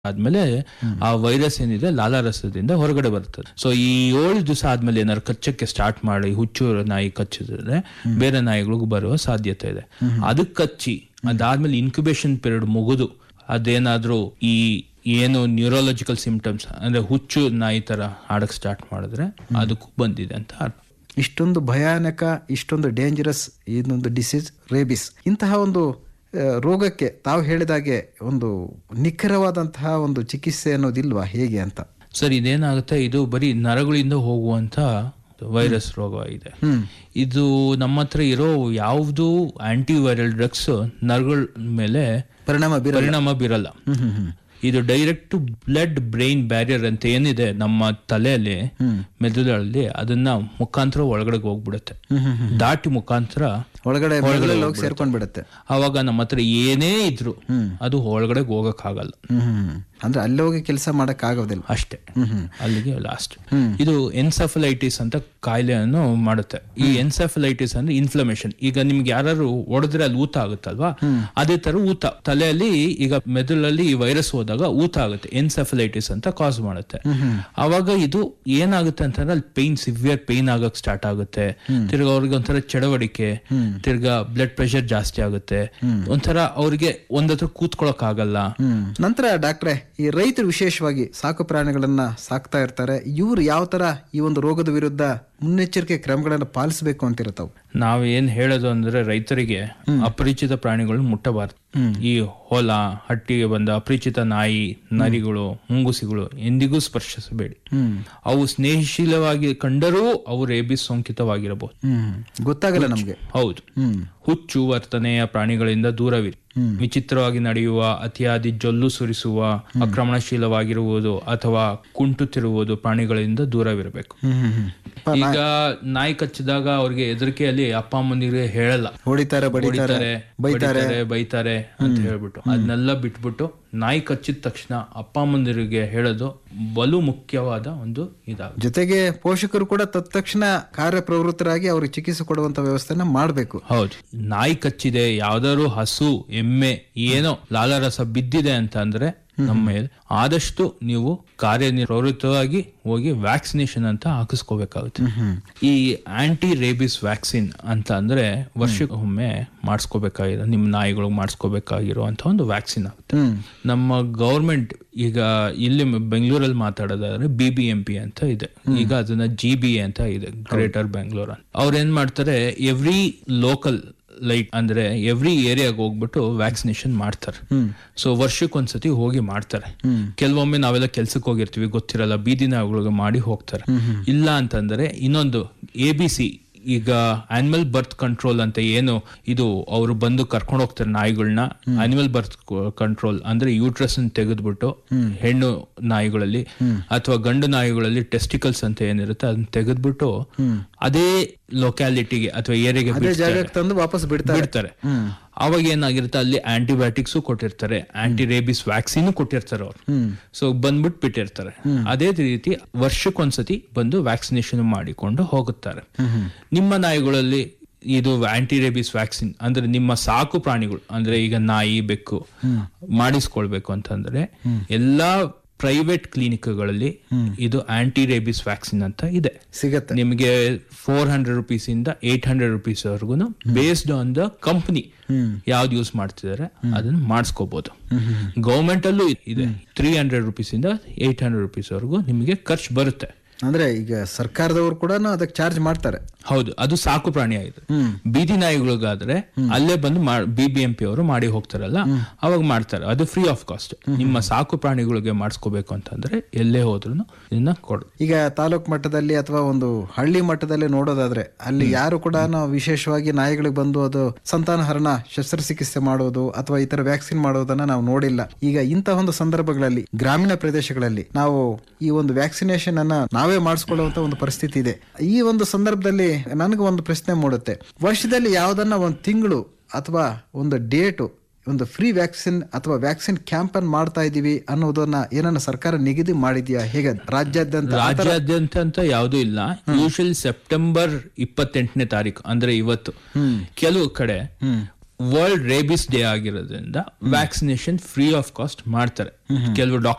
ಆದ್ಮೇಲೆ ಆ ವೈರಸ್ ಏನಿದೆ ಲಾಲಾರಸದಿಂದ ಹೊರಗಡೆ ಬರ್ತದೆ ಸೊ ಈ ಏಳು ದಿವಸ ಆದ್ಮೇಲೆ ಏನಾದ್ರು ಕಚ್ಚಕ್ಕೆ ಸ್ಟಾರ್ಟ್ ಮಾಡಿ ಹುಚ್ಚು ನಾಯಿ ಕಚ್ಚಿದ್ರೆ ಬೇರೆ ನಾಯಿಗಳಿಗೂ ಬರುವ ಸಾಧ್ಯತೆ ಇದೆ ಅದಕ್ಕೆ ಕಚ್ಚಿ ಅದಾದ್ಮೇಲೆ ಇನ್ಕ್ಯುಬೇಷನ್ ಪೀರಿಯಡ್ ಮುಗಿದು ಅದೇನಾದ್ರೂ ಈ ಏನು ನ್ಯೂರೋಲಾಜಿಕಲ್ ಸಿಂಪ್ಟಮ್ಸ್ ಅಂದ್ರೆ ಹುಚ್ಚು ನಾಯಿ ತರ ಆಡಕ್ ಸ್ಟಾರ್ಟ್ ಮಾಡಿದ್ರೆ ಅದಕ್ಕೂ ಬಂದಿದೆ ಅಂತ ಅರ್ಥ ಇಷ್ಟೊಂದು ಭಯಾನಕ ಇಷ್ಟೊಂದು ಡೇಂಜರಸ್ ಇದೊಂದು ಡಿಸೀಸ್ ರೇಬಿಸ್ ಇಂತಹ ಒಂದು ಆ, ರೋಗಕ್ಕೆ ತಾವು ಹೇಳಿದಾಗೆ ಒಂದು ನಿಖರವಾದಂತಹ ಒಂದು ಚಿಕಿತ್ಸೆ ಅನ್ನೋದಿಲ್ವಾ ಹೇಗೆ ಅಂತ ಸರ್ ಇದೇನಾಗುತ್ತೆ ಇದು ಬರೀ ನರಗಳಿಂದ ಹೋಗುವಂತ ವೈರಸ್ ರೋಗ ಇದೆ ಇದು ನಮ್ಮ ಹತ್ರ ಇರೋ ಯಾವ್ದು ಆಂಟಿವೈರಲ್ ಡ್ರಗ್ಸ್ ನರಗಳ ಮೇಲೆ ಪರಿಣಾಮ ಬೀರ ಪರಿಣಾಮ ಬೀರಲ್ಲ ಇದು ಡೈರೆಕ್ಟ್ ಬ್ಲಡ್ ಬ್ರೈನ್ ಬ್ಯಾರಿಯರ್ ಅಂತ ಏನಿದೆ ನಮ್ಮ ತಲೆಯಲ್ಲಿ ಮೆದುಳಲ್ಲಿ ಅದನ್ನ ಮುಖಾಂತರ ಒಳಗಡೆ ಹೋಗ್ಬಿಡುತ್ತೆ ದಾಟಿ ಮುಖಾಂತರ ಒಳಗಡೆ ಮೆದುಳಲ್ಲಿ ಹೋಗಿ ಸೇರ್ಕೊಂಡ್ ಬಿಡುತ್ತೆ ಅವಾಗ ನಮ್ಮ ಹತ್ರ ಏನೇ ಇದ್ರು ಅದು ಒಳಗಡೆ ಹೋಗಕ್ ಆಗಲ್ಲ ಹ್ಮ್ ಹ್ಮ್. ಅಂದ್ರೆ ಅಲ್ಲಿ ಹೋಗಿ ಕೆಲಸ ಮಾಡಕ್ ಆಗೋದಿಲ್ಲ ಅಷ್ಟೇ ಅಲ್ಲಿಗೆ ಲಾಸ್ಟ್ ಇದು ಎನ್ಸೆಫಲೈಟಿಸ್ ಅಂತ ಕಾಯಿಲೆಯನ್ನು ಮಾಡುತ್ತೆ ಈ ಎನ್ಸೆಫಲೈಟಿಸ್ ಅಂದ್ರೆ ಇನ್ಫ್ಲಮೇಷನ್ ಈಗ ನಿಮ್ಗೆ ಯಾರು ಹೊಡೆದ್ರೆ ಅಲ್ಲಿ ಊತ ಆಗುತ್ತಲ್ವಾ ಅದೇ ತರ ಊತ ತಲೆಯಲ್ಲಿ ಈಗ ಮೆದುಳಲ್ಲಿ ಈ ವೈರಸ್ ಹೋದಾಗ ಊತ ಆಗುತ್ತೆ ಎನ್ಸೆಫಲೈಟಿಸ್ ಅಂತ ಕಾಸ್ ಮಾಡುತ್ತೆ ಅವಾಗ ಇದು ಏನಾಗುತ್ತೆ ಅಂತಂದ್ರೆ ಅಲ್ಲಿ ಪೇನ್ ಸಿವಿಯರ್ ಪೇನ್ ಆಗಕ್ ಸ್ಟಾರ್ಟ್ ಆಗುತ್ತೆ ತಿರ್ಗಾ ಅವ್ರಿಗೆ ಒಂಥರ ಚಡವಡಿಕೆ ತಿರ್ಗಾ ಬ್ಲಡ್ ಪ್ರೆಷರ್ ಜಾಸ್ತಿ ಆಗುತ್ತೆ ಒಂಥರ ಅವ್ರಿಗೆ ಒಂದತ್ರ ಕೂತ್ಕೊಳಕ್ ಆಗಲ್ಲ ಹ್ಮ್ ನಂತರ ಡಾಕ್ಟ್ರೆ ಈ ರೈತರು ವಿಶೇಷವಾಗಿ ಸಾಕು ಪ್ರಾಣಿಗಳನ್ನ ಸಾಕ್ತಾ ಇರ್ತಾರೆ ಇವ್ರು ಯಾವ ತರ ಈ ಒಂದು ರೋಗದ ವಿರುದ್ಧ ಮುನ್ನೆಚ್ಚರಿಕೆ ಕ್ರಮಗಳನ್ನ ಪಾಲಿಸಬೇಕು ಅಂತಿರ ತಾವು ನಾವ್ ಏನ್ ಹೇಳೋದು ಅಂದ್ರೆ ರೈತರಿಗೆ ಅಪರಿಚಿತ ಪ್ರಾಣಿಗಳು ಮುಟ್ಟಬಾರದು ಈ ಹೊಲ ಹಟ್ಟಿಗೆ ಬಂದ ಅಪರಿಚಿತ ನಾಯಿ ನರಿಗಳು ಮುಂಗುಸಿಗಳು ಎಂದಿಗೂ ಸ್ಪರ್ಶಿಸಬೇಡಿ ಅವು ಸ್ನೇಹಶೀಲವಾಗಿ ಕಂಡರೂ ಅವು ರೇಬಿಸ್ ಸೋಂಕಿತವಾಗಿರಬಹುದು ಹ್ಮ್ ಗೊತ್ತಾಗಲ್ಲ ನಮ್ಗೆ ಹೌದು ಹ್ಮ್ ಹುಚ್ಚು ವರ್ತನೆಯ ಪ್ರಾಣಿಗಳಿಂದ ದೂರವಿರಿ ವಿಚಿತ್ರವಾಗಿ ನಡೆಯುವ ಅತಿಯಾದಿ ಜೊಲ್ಲು ಸುರಿಸುವ ಆಕ್ರಮಣಶೀಲವಾಗಿರುವುದು ಅಥವಾ ಕುಂಟುತ್ತಿರುವುದು ಪ್ರಾಣಿಗಳಿಂದ ದೂರವಿರಬೇಕು ಹ್ಮ್ ಹ್ಮ್ ಹ್ಮ್ ಪ- ಈಗ ನಾಯಿ ಕಚ್ಚಿದಾಗ ಅವ್ರಿಗೆ ಹೆದರಿಕೆಯಲ್ಲಿ ಅಪ್ಪ ಅಮ್ಮನಿಗೆ ಹೇಳಲ್ಲ ಹೊಡಿತಾರೆ ಬಡಿತಾರೆ ಹೊಡಿತಾರೆ ಬೈತಾರೆ ಬೈತಾರೆ ಅಂತ ಹೇಳ್ಬಿಟ್ಟು ಅದನ್ನೆಲ್ಲ ಬಿಟ್ಬಿಟ್ಟು ನಾಯಿ ಕಚ್ಚಿದ ತಕ್ಷಣ ಅಪ್ಪ ಅಮ್ಮಂದಿರಿಗೆ ಹೇಳೋದು ಬಲು ಮುಖ್ಯವಾದ ಒಂದು ಇದಾಗುತ್ತೆ ಜೊತೆಗೆ ಪೋಷಕರು ಕೂಡ ತತ್ಕ್ಷಣ ಕಾರ್ಯಪ್ರವೃತ್ತರಾಗಿ ಅವ್ರಿಗೆ ಚಿಕಿತ್ಸೆ ಕೊಡುವಂತ ವ್ಯವಸ್ಥೆನ ಮಾಡಬೇಕು ಹೌದು ನಾಯಿ ಕಚ್ಚಿದೆ ಯಾವ್ದಾದ್ರು ಹಸು ಎಮ್ಮೆ ಏನೋ ಲಾಲಾರಸ ಬಿದ್ದಿದೆ ಅಂತ ಅಂದ್ರೆ ನಮ್ಮ ಮೇಲೆ ಆದಷ್ಟು ನೀವು ಕಾರ್ಯನಿರ್ವೃತ್ತವಾಗಿ ಹೋಗಿ ವ್ಯಾಕ್ಸಿನೇಷನ್ ಅಂತ ಹಾಕಿಸ್ಕೋಬೇಕಾಗುತ್ತೆ ಈ ಆಂಟಿ ರೇಬಿಸ್ ವ್ಯಾಕ್ಸಿನ್ ಅಂತ ಅಂದ್ರೆ ವರ್ಷಕ್ಕೊಮ್ಮೆ ಮಾಡಿಸ್ಕೋಬೇಕಾಗಿರೋ ನಿಮ್ಮ ನಾಯಿಗಳು ಮಾಡಿಸ್ಕೋಬೇಕಾಗಿರೋ ಅಂತ ಒಂದು ವ್ಯಾಕ್ಸಿನ್ ಆಗುತ್ತೆ ಹ್ಮ್ ನಮ್ಮ ಗೌರ್ಮೆಂಟ್ ಈಗ ಇಲ್ಲಿ ಬೆಂಗಳೂರಲ್ಲಿ ಮಾತಾಡೋದಾದ್ರೆ ಬಿ ಬಿ ಎಂ ಪಿ ಅಂತ ಇದೆ ಈಗ ಅದನ್ನ ಜಿ ಬಿ ಎ ಅಂತ ಇದೆ ಗ್ರೇಟರ್ ಬೆಂಗಳೂರು ಅಂತ ಅವ್ರು ಏನ್ ಮಾಡ್ತಾರೆ ಎವ್ರಿ ಲೋಕಲ್ ಲೈಟ್ ಅಂದ್ರೆ ಎವ್ರಿ ಏರಿಯಾಗ ಹೋಗ್ಬಿಟ್ಟು ವ್ಯಾಕ್ಸಿನೇಷನ್ ಮಾಡ್ತಾರೆ ಸೊ ವರ್ಷಕ್ಕೊಂದ್ಸತಿ ಹೋಗಿ ಮಾಡ್ತಾರೆ ಕೆಲವೊಮ್ಮೆ ನಾವೆಲ್ಲ ಕೆಲ್ಸಕ್ಕೆ ಹೋಗಿರ್ತೀವಿ ಗೊತ್ತಿರಲ್ಲ ಬೀದಿ ನಾಯಿಗಳಿಗೆ ಮಾಡಿ ಹೋಗ್ತಾರೆ ಇಲ್ಲ ಅಂತಂದ್ರೆ ಇನ್ನೊಂದು ಎ ಬಿ ಸಿ ಈಗ ಆನಿಮಲ್ ಬರ್ತ್ ಕಂಟ್ರೋಲ್ ಅಂತ ಏನು ಇದು ಅವರು ಬಂದು ಕರ್ಕೊಂಡು ಹೋಗ್ತಾರೆ ನಾಯಿಗಳನ್ನ ಆನಿಮಲ್ ಬರ್ತ್ ಕಂಟ್ರೋಲ್ ಅಂದ್ರೆ ಯೂಟ್ರಸ್ ತೆಗೆದ್ಬಿಟ್ಟು ಹೆಣ್ಣು ನಾಯಿಗಳಲ್ಲಿ ಅಥವಾ ಗಂಡು ನಾಯಿಗಳಲ್ಲಿ ಟೆಸ್ಟಿಕಲ್ಸ್ ಅಂತ ಏನಿರುತ್ತೆ ಅದನ್ನ ತೆಗೆದ್ಬಿಟ್ಟು ಅದೇ ಲೊಕ್ಯಾಲಿಟಿಗೆ ಅಥವಾ ಏರಿಯಾಗೆ ಅದೇ ಜಾಗಕ್ಕೆ ತಂದು ವಾಪಸ್ ಬಿಡ್ತಾರೆ ಬಿಡ್ತಾರೆ ಅವಾಗ ಏನಾಗಿರುತ್ತೆ ಅಲ್ಲಿ ಆಂಟಿಬಯೋಟಿಕ್ಸ್ ಕೊಟ್ಟಿರ್ತಾರೆ ಆಂಟಿ ರೇಬಿಸ್ ವ್ಯಾಕ್ಸಿನ್ ಕೊಟ್ಟಿರ್ತಾರೆ ಅವ್ರು ಸೊ ಬಂದ್ಬಿಟ್ಟು ಬಿಟ್ಟಿರ್ತಾರೆ ಅದೇ ರೀತಿ ವರ್ಷಕ್ಕೊಂದ್ಸತಿ ಬಂದು ವ್ಯಾಕ್ಸಿನೇಷನ್ ಮಾಡಿಕೊಂಡು ಹೋಗುತ್ತಾರೆ ನಿಮ್ಮ ನಾಯಿಗಳಲ್ಲಿ ಇದು ಆಂಟಿ ರೇಬಿಸ್ ವ್ಯಾಕ್ಸಿನ್ ಅಂದ್ರೆ ನಿಮ್ಮ ಸಾಕು ಪ್ರಾಣಿಗಳು ಅಂದ್ರೆ ಈಗ ನಾಯಿ ಬೆಕ್ಕು ಮಾಡಿಸ್ಕೊಳ್ಬೇಕು ಅಂತಂದ್ರೆ ಎಲ್ಲಾ ಪ್ರೈವೇಟ್ ಕ್ಲಿನಿಕ್ಗಳಲ್ಲಿ ಇದು ಆಂಟಿ ರೇಬಿಸ್ ವ್ಯಾಕ್ಸಿನ್ ಅಂತ ಇದೆ ಸಿಗತ್ತೆ ನಿಮಗೆ ಫೋರ್ ಹಂಡ್ರೆಡ್ ರುಪೀಸ್ ಇಂದ ಏಟ್ ಹಂಡ್ರೆಡ್ ರುಪೀಸ್ ವರ್ಗು ಬೇಸ್ಡ್ ಆನ್ ದ ಕಂಪನಿ ಯಾವ್ದು ಯೂಸ್ ಮಾಡ್ತಿದ್ದಾರೆ ಅದನ್ನ ಮಾಡಿಸ್ಕೋಬಹುದು ಗೌರ್ಮೆಂಟ್ ಅಲ್ಲೂ ಇದೆ ತ್ರೀ ಹಂಡ್ರೆಡ್ ರುಪೀಸ್ ಇಂದ ಏಟ್ ಹಂಡ್ರೆಡ್ ರುಪೀಸ್ ವರೆಗೂ ನಿಮಗೆ ಖರ್ಚು ಬರುತ್ತೆ ಅಂದ್ರೆ ಈಗ ಸರ್ಕಾರದವರು ಕೂಡ ಅದಕ್ಕೆ ಚಾರ್ಜ್ ಮಾಡ್ತಾರೆ ಹೌದು ಅದು ಸಾಕು ಪ್ರಾಣಿ ಆಗಿದೆ ಬೀದಿ ನಾಯಿಗಳಿಗಾದ್ರೆ ಅಲ್ಲೇ ಬಂದು ಬಿ ಬಿ ಎಂ ಪಿ ಅವರು ಮಾಡಿ ಹೋಗ್ತಾರಲ್ಲ ಅವಾಗ ಮಾಡ್ತಾರೆ ಅದು ಫ್ರೀ ಆಫ್ ಕಾಸ್ಟ್ ನಿಮ್ಮ ಸಾಕು ಪ್ರಾಣಿಗಳಿಗೆ ಮಾಡಿಸ್ಕೋಬೇಕು ಅಂತಂದ್ರೆ ಎಲ್ಲೇ ಹೋದ್ರು ಇದನ್ನ ಕೊಡು ಈಗ ತಾಲೂಕ್ ಮಟ್ಟದಲ್ಲಿ ಅಥವಾ ಒಂದು ಹಳ್ಳಿ ಮಟ್ಟದಲ್ಲಿ ನೋಡೋದಾದ್ರೆ ಅಲ್ಲಿ ಯಾರು ಕೂಡ ವಿಶೇಷವಾಗಿ ನಾಯಿಗಳಿಗೆ ಬಂದು ಅದು ಸಂತಾನಹರಣ ಶಸ್ತ್ರಚಿಕಿತ್ಸೆ ಮಾಡೋದು ಅಥವಾ ಈ ತರ ವ್ಯಾಕ್ಸಿನ್ ಮಾಡೋದನ್ನ ನಾವು ನೋಡಿಲ್ಲ ಈಗ ಇಂತಹ ಒಂದು ಸಂದರ್ಭಗಳಲ್ಲಿ ಗ್ರಾಮೀಣ ಪ್ರದೇಶಗಳಲ್ಲಿ ನಾವು ಈ ಒಂದು ವ್ಯಾಕ್ಸಿನೇಷನ್ ಅನ್ನ ನಾವೇ ಮಾಡಿಸ್ಕೊಳ್ಳುವಂತ ಒಂದು ಪರಿಸ್ಥಿತಿ ಇದೆ ಈ ಒಂದು ಸಂದರ್ಭದಲ್ಲಿ ನನಗೆ ಒಂದು ಪ್ರಶ್ನೆ ಮೂಡುತ್ತೆ ವರ್ಷದಲ್ಲಿ ಯಾವ್ದನ್ನ ಒಂದು ತಿಂಗಳು ಅಥವಾ ಒಂದು ಡೇಟು ಒಂದು ಫ್ರೀ ವ್ಯಾಕ್ಸಿನ್ ಅಥವಾ ವ್ಯಾಕ್ಸಿನ್ ಕ್ಯಾಂಪನ್ ಮಾಡ್ತಾ ಇದೀವಿ ಅನ್ನೋದನ್ನ ಏನನ್ನ ಸರ್ಕಾರ ನಿಗದಿ ಮಾಡಿದ್ಯಾ ಹೇಗೆ ರಾಜ್ಯಾದ್ಯಂತ ರಾಜ್ಯಾದ್ಯಂತ ಅಂತ ಯಾವುದೂ ಇಲ್ಲ ಯೂಶಲಿ ಸೆಪ್ಟೆಂಬರ್ ಇಪ್ಪತ್ತೆಂಟನೇ ತಾರೀಕು ಅಂದ್ರೆ ಇವತ್ತು ಕೆಲವು ಕಡೆ ವರ್ಲ್ಡ್ ರೇಬಿಸ್ ಡೇ ಆಗಿರೋದ್ರಿಂದ ವ್ಯಾಕ್ಸಿನೇಷನ್ ಫ್ರೀ ಆಫ್ ಕಾಸ್ಟ್ ಮಾಡ್ತಾರೆ ಕೆಲವು ಡಾಕ್ಟರ್